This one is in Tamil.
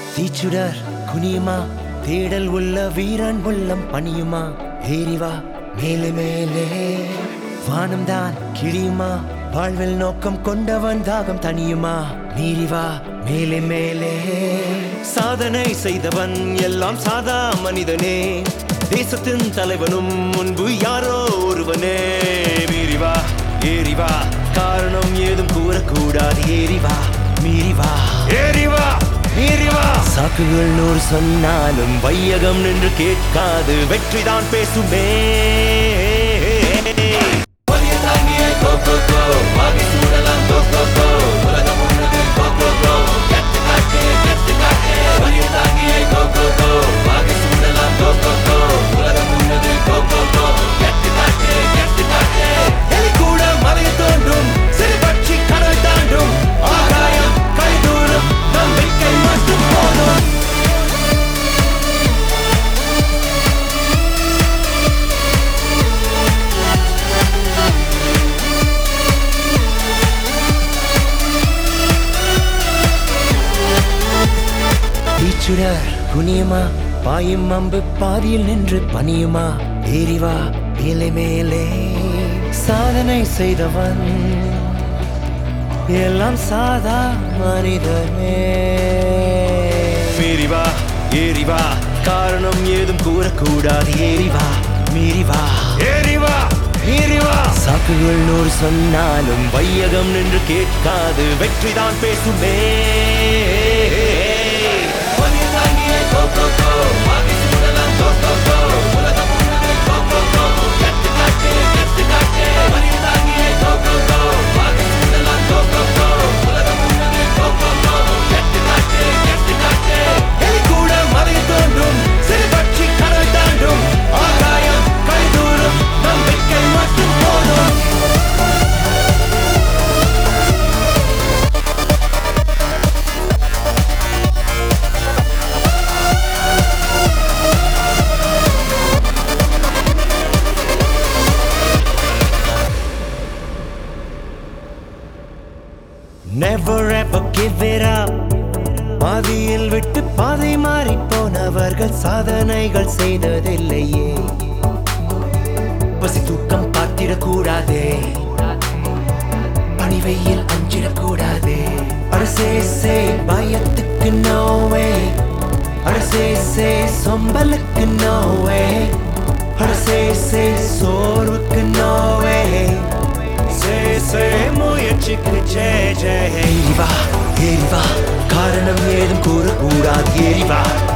தீச்சுடர் குனியுமா தேடல் உள்ள வீரன் உள்ளம் பணியுமா ஏறிவா மேலே மேலே வானம்தான் கிழியுமா வாழ்வில் நோக்கம் கொண்டவன் தாகம் தனியுமா மீறிவா மேலே மேலே சாதனை செய்தவன் எல்லாம் சாதா மனிதனே தேசத்தின் தலைவனும் முன்பு யாரோ ஒருவனே மீறிவா ஏறிவா காரணம் ஏதும் கூறக்கூடாது ஏறிவா மீறிவா ஏறிவா மீறிவா சாக்குகள் நூறு சொன்னாலும் வையகம் நின்று கேட்காது வெற்றிதான் பேசுமே எலி கூட மலையை தோன்றும் சிறு பட்சி கடல் தாண்டும் ஆகாயம் கைதூரம் நம்பிக்கை மட்டும் போதும் தீச்சுடர் குனியுமா பாயும் அம்பு பாதியில் நின்று பணியுமா ஏறிவா மேலே மேலே சாதனை செய்தவன் எல்லாம் சாதா மனிதனே மீறிவா ஏறிவா காரணம் ஏதும் கூறக்கூடாது ஏறிவா மீறிவா ஏறிவா மீறிவா சாக்குகள் நூறு சொன்னாலும் வையகம் நின்று கேட்காது வெற்றிதான் பேசுமே எலி கூட மலையை தோன்றும் சிறு பட்சி கடல் தாண்டும் ஆகாயம் கைதூரும் நம்பிக்கை மட்டும் போதும் Never ever give it up பாதியில் விட்டு பாதை மாறி போனவர்கள் சாதனைகள் செய்ததில்லையே பசி தூக்கம் பார்த்திடக்கூடாதே பணிவையில் அஞ்சிடக்கூடாதே அரசே சே பயத்துக்கு நோவே அரசே சே சொம்பலுக்கு நோவே அரசே சே சோர்வுக்கு நோவே சே சே முயற்சிக்கு ஜே ஜே ஏறிவா ஏறிவா காரணம் ஏதும் கூறக்கூடாது ஏறிவா